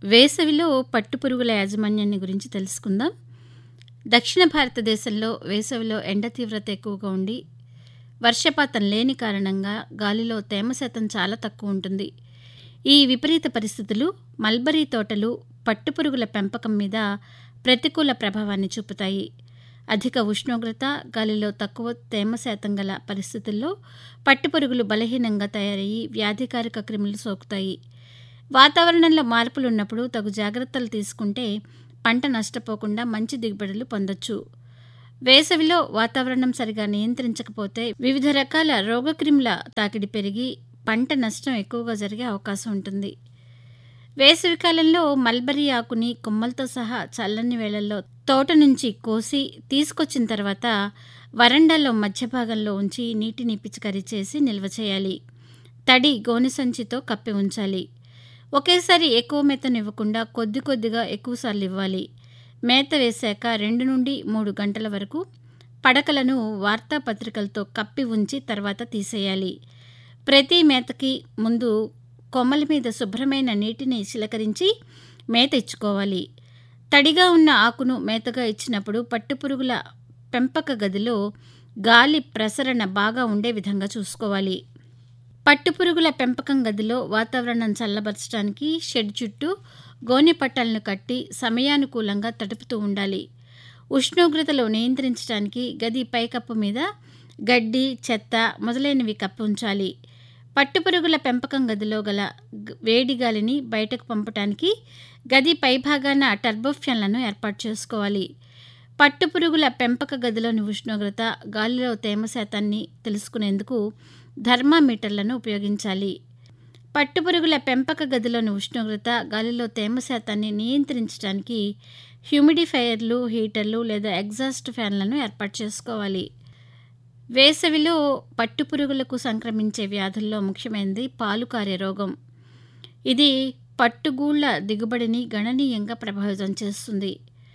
వేసవిలో పట్టుపురుగుల యాజమాన్యాన్ని గురించి తెలుసుకుందాం దక్షిణ భారతదేశంలో వేసవిలో ఎండ తీవ్రత ఎక్కువగా ఉండి వర్షపాతం లేని కారణంగా గాలిలో తేమ శాతం చాలా తక్కువ ఉంటుంది ఈ విపరీత పరిస్థితులు మల్బరీ తోటలు పట్టుపురుగుల పెంపకం మీద ప్రతికూల ప్రభావాన్ని చూపుతాయి అధిక ఉష్ణోగ్రత గాలిలో తక్కువ తేమ శాతం గల పరిస్థితుల్లో పట్టుపురుగులు బలహీనంగా తయారయ్యి వ్యాధికారక క్రిములు సోకుతాయి వాతావరణంలో మార్పులు ఉన్నప్పుడు తగు జాగ్రత్తలు తీసుకుంటే పంట నష్టపోకుండా మంచి దిగుబడులు పొందొచ్చు వేసవిలో వాతావరణం సరిగా నియంత్రించకపోతే వివిధ రకాల రోగక్రిముల తాకిడి పెరిగి పంట నష్టం ఎక్కువగా జరిగే అవకాశం ఉంటుంది వేసవికాలంలో మల్బరీ ఆకుని కొమ్మలతో సహా చల్లని వేళల్లో తోట నుంచి కోసి తీసుకొచ్చిన తర్వాత వరండాలో మధ్య భాగంలో ఉంచి నీటిని పిచికారీ చేసి నిల్వ చేయాలి తడి గోనె సంచితో కప్పి ఉంచాలి ఒకేసారి ఎక్కువ మేతను ఇవ్వకుండా కొద్ది కొద్దిగా ఎక్కువసార్లు ఇవ్వాలి మేత వేశాక రెండు నుండి మూడు గంటల వరకు పడకలను వార్తాపత్రికలతో కప్పి ఉంచి తర్వాత తీసేయాలి ప్రతి మేతకి ముందు కొమ్మల మీద శుభ్రమైన నీటిని చిలకరించి మేత ఇచ్చుకోవాలి తడిగా ఉన్న ఆకును మేతగా ఇచ్చినప్పుడు పట్టుపురుగుల పెంపక గదిలో గాలి ప్రసరణ బాగా ఉండే విధంగా చూసుకోవాలి పట్టుపురుగుల పెంపకం గదిలో వాతావరణం చల్లబరచడానికి షెడ్ చుట్టూ గోనె పట్టాలను కట్టి సమయానుకూలంగా తడుపుతూ ఉండాలి ఉష్ణోగ్రతలు నియంత్రించడానికి గది పైకప్పు మీద గడ్డి చెత్త మొదలైనవి కప్పి ఉంచాలి పట్టుపురుగుల పెంపకం గదిలో గల వేడి గాలిని బయటకు పంపటానికి గది పైభాగాన టర్బోఫ్యాన్లను ఏర్పాటు చేసుకోవాలి పట్టుపురుగుల పెంపక గదిలోని ఉష్ణోగ్రత గాలిలో తేమ శాతాన్ని తెలుసుకునేందుకు థర్మామీటర్లను ఉపయోగించాలి పట్టుపురుగుల పెంపక గదిలోని ఉష్ణోగ్రత గాలిలో తేమ శాతాన్ని నియంత్రించడానికి హ్యూమిడిఫైయర్లు హీటర్లు లేదా ఎగ్జాస్ట్ ఫ్యాన్లను ఏర్పాటు చేసుకోవాలి వేసవిలో పట్టుపురుగులకు సంక్రమించే వ్యాధుల్లో ముఖ్యమైనది పాలుకారే రోగం ఇది పట్టుగూళ్ల దిగుబడిని గణనీయంగా ప్రభావితం చేస్తుంది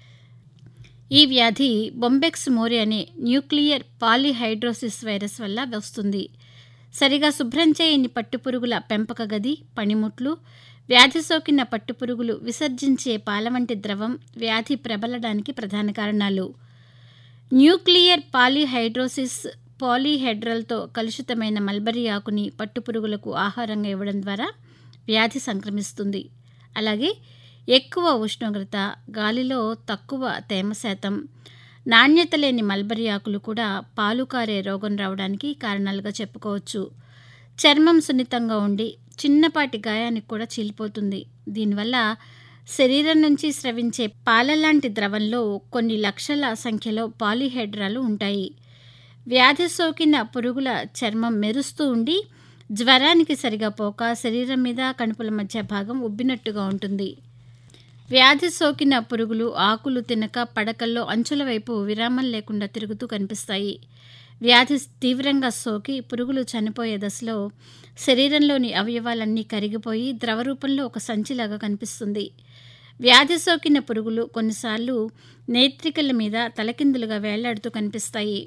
ఈ వ్యాధి బొంబెక్స్ మోరి అనే న్యూక్లియర్ పాలిహైడ్రోసిస్ వైరస్ వల్ల వస్తుంది సరిగా శుభ్రం చేయని పట్టుపురుగుల పెంపక గది పనిముట్లు వ్యాధి సోకిన పట్టుపురుగులు విసర్జించే పాల వంటి ద్రవం వ్యాధి ప్రబలడానికి ప్రధాన కారణాలు న్యూక్లియర్ పాలిహైడ్రోసిస్ పాలీహెడ్రల్తో కలుషితమైన మల్బరీ ఆకుని పట్టుపురుగులకు ఆహారంగా ఇవ్వడం ద్వారా వ్యాధి సంక్రమిస్తుంది అలాగే ఎక్కువ ఉష్ణోగ్రత గాలిలో తక్కువ తేమ శాతం నాణ్యత లేని మల్బరీ ఆకులు కూడా పాలు కారే రోగం రావడానికి కారణాలుగా చెప్పుకోవచ్చు చర్మం సున్నితంగా ఉండి చిన్నపాటి గాయానికి కూడా చీలిపోతుంది దీనివల్ల శరీరం నుంచి స్రవించే పాలలాంటి ద్రవంలో కొన్ని లక్షల సంఖ్యలో పాలిహెడ్రాలు ఉంటాయి వ్యాధి సోకిన పురుగుల చర్మం మెరుస్తూ ఉండి జ్వరానికి సరిగా పోక శరీరం మీద కణుపుల మధ్య భాగం ఉబ్బినట్టుగా ఉంటుంది వ్యాధి సోకిన పురుగులు ఆకులు తినక పడకల్లో అంచుల వైపు విరామం లేకుండా తిరుగుతూ కనిపిస్తాయి వ్యాధి తీవ్రంగా సోకి పురుగులు చనిపోయే దశలో శరీరంలోని అవయవాలన్నీ కరిగిపోయి ద్రవ రూపంలో ఒక సంచిలాగా కనిపిస్తుంది వ్యాధి సోకిన పురుగులు కొన్నిసార్లు నేత్రికల మీద తలకిందులుగా వేలాడుతూ కనిపిస్తాయి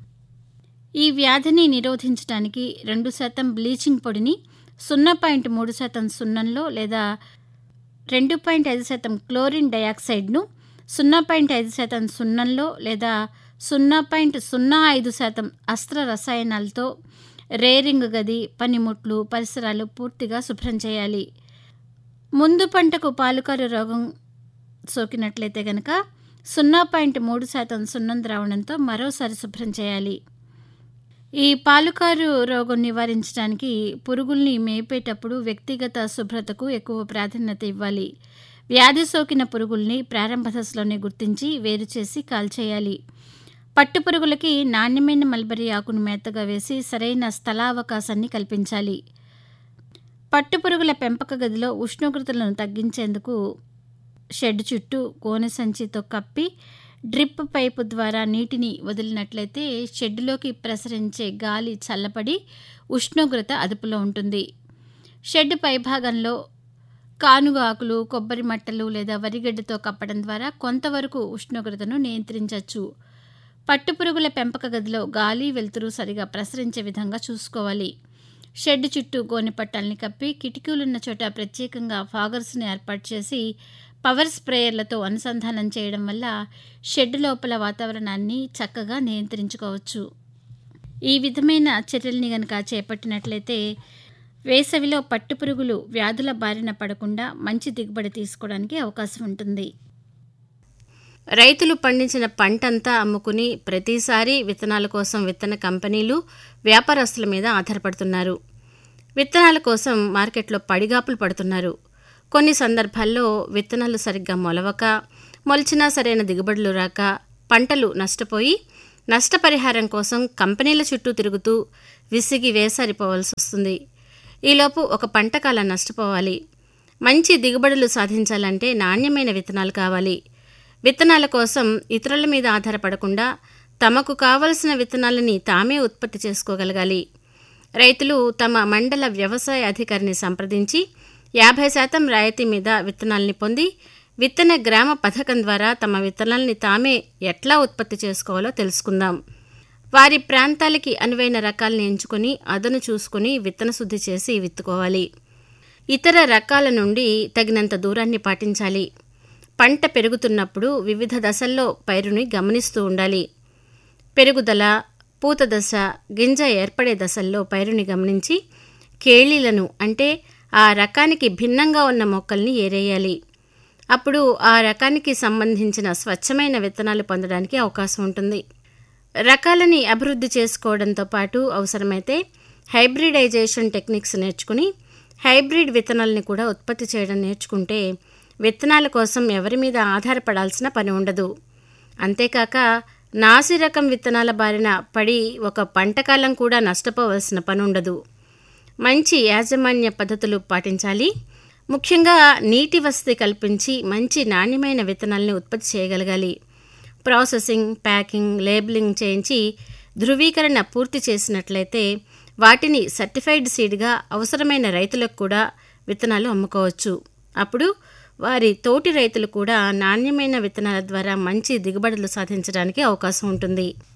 ఈ వ్యాధిని నిరోధించడానికి రెండు శాతం బ్లీచింగ్ పొడిని సున్నా పాయింట్ మూడు శాతం సున్నంలో లేదా రెండు పాయింట్ ఐదు శాతం క్లోరిన్ డయాక్సైడ్ను సున్నా పాయింట్ ఐదు శాతం సున్నంలో లేదా సున్నా పాయింట్ సున్నా ఐదు శాతం అస్త్ర రసాయనాలతో రేరింగ్ గది పనిముట్లు పరిసరాలు పూర్తిగా శుభ్రం చేయాలి ముందు పంటకు పాలుకారు రోగం సోకినట్లయితే గనక సున్నా పాయింట్ మూడు శాతం సున్నం ద్రావణంతో మరోసారి శుభ్రం చేయాలి ఈ పాలుకారు రోగం నివారించడానికి పురుగుల్ని మేపేటప్పుడు వ్యక్తిగత శుభ్రతకు ఎక్కువ ప్రాధాన్యత ఇవ్వాలి వ్యాధి సోకిన పురుగుల్ని ప్రారంభ దశలోనే గుర్తించి వేరు చేసి కాల్చేయాలి పట్టు పురుగులకి నాణ్యమైన మల్బరీ ఆకును మేతగా వేసి సరైన స్థలావకాశాన్ని కల్పించాలి పట్టు పురుగుల పెంపక గదిలో ఉష్ణోగ్రతలను తగ్గించేందుకు షెడ్ చుట్టూ గోనె సంచితో కప్పి డ్రిప్ పైపు ద్వారా నీటిని వదిలినట్లయితే షెడ్లోకి ప్రసరించే గాలి చల్లపడి ఉష్ణోగ్రత అదుపులో ఉంటుంది షెడ్ పైభాగంలో కానుగ ఆకులు కొబ్బరి మట్టలు లేదా వరిగడ్డతో కప్పడం ద్వారా కొంతవరకు ఉష్ణోగ్రతను నియంత్రించవచ్చు పట్టుపురుగుల పెంపక గదిలో గాలి వెలుతురు సరిగా ప్రసరించే విధంగా చూసుకోవాలి షెడ్ చుట్టూ గోనె పట్టాలని కప్పి కిటికీలున్న చోట ప్రత్యేకంగా ఫాగర్స్ని ఏర్పాటు చేసి పవర్ స్ప్రేయర్లతో అనుసంధానం చేయడం వల్ల షెడ్ లోపల వాతావరణాన్ని చక్కగా నియంత్రించుకోవచ్చు ఈ విధమైన చర్యల్ని గనక చేపట్టినట్లయితే వేసవిలో పట్టుపురుగులు వ్యాధుల బారిన పడకుండా మంచి దిగుబడి తీసుకోవడానికి అవకాశం ఉంటుంది రైతులు పండించిన పంటంతా అమ్ముకుని ప్రతిసారి విత్తనాల కోసం విత్తన కంపెనీలు వ్యాపారస్తుల మీద ఆధారపడుతున్నారు విత్తనాల కోసం మార్కెట్లో పడిగాపులు పడుతున్నారు కొన్ని సందర్భాల్లో విత్తనాలు సరిగ్గా మొలవక మొలిచినా సరైన దిగుబడులు రాక పంటలు నష్టపోయి నష్టపరిహారం కోసం కంపెనీల చుట్టూ తిరుగుతూ విసిగి వేసారిపోవాల్సి వస్తుంది ఈలోపు ఒక పంట కాలం నష్టపోవాలి మంచి దిగుబడులు సాధించాలంటే నాణ్యమైన విత్తనాలు కావాలి విత్తనాల కోసం ఇతరుల మీద ఆధారపడకుండా తమకు కావలసిన విత్తనాలని తామే ఉత్పత్తి చేసుకోగలగాలి రైతులు తమ మండల వ్యవసాయ అధికారిని సంప్రదించి యాభై శాతం రాయితీ మీద విత్తనాల్ని పొంది విత్తన గ్రామ పథకం ద్వారా తమ విత్తనాల్ని తామే ఎట్లా ఉత్పత్తి చేసుకోవాలో తెలుసుకుందాం వారి ప్రాంతాలకి అనువైన రకాలను ఎంచుకుని అదను చూసుకుని విత్తన శుద్ధి చేసి విత్తుకోవాలి ఇతర రకాల నుండి తగినంత దూరాన్ని పాటించాలి పంట పెరుగుతున్నప్పుడు వివిధ దశల్లో పైరుని గమనిస్తూ ఉండాలి పెరుగుదల పూత దశ గింజ ఏర్పడే దశల్లో పైరుని గమనించి కేళీలను అంటే ఆ రకానికి భిన్నంగా ఉన్న మొక్కల్ని ఏరేయాలి అప్పుడు ఆ రకానికి సంబంధించిన స్వచ్ఛమైన విత్తనాలు పొందడానికి అవకాశం ఉంటుంది రకాలని అభివృద్ధి చేసుకోవడంతో పాటు అవసరమైతే హైబ్రిడైజేషన్ టెక్నిక్స్ నేర్చుకుని హైబ్రిడ్ విత్తనాలని కూడా ఉత్పత్తి చేయడం నేర్చుకుంటే విత్తనాల కోసం ఎవరి మీద ఆధారపడాల్సిన పని ఉండదు అంతేకాక నాసి రకం విత్తనాల బారిన పడి ఒక పంటకాలం కూడా నష్టపోవలసిన పని ఉండదు మంచి యాజమాన్య పద్ధతులు పాటించాలి ముఖ్యంగా నీటి వసతి కల్పించి మంచి నాణ్యమైన విత్తనాలని ఉత్పత్తి చేయగలగాలి ప్రాసెసింగ్ ప్యాకింగ్ లేబులింగ్ చేయించి ధృవీకరణ పూర్తి చేసినట్లయితే వాటిని సర్టిఫైడ్ సీడ్గా అవసరమైన రైతులకు కూడా విత్తనాలు అమ్ముకోవచ్చు అప్పుడు వారి తోటి రైతులు కూడా నాణ్యమైన విత్తనాల ద్వారా మంచి దిగుబడులు సాధించడానికి అవకాశం ఉంటుంది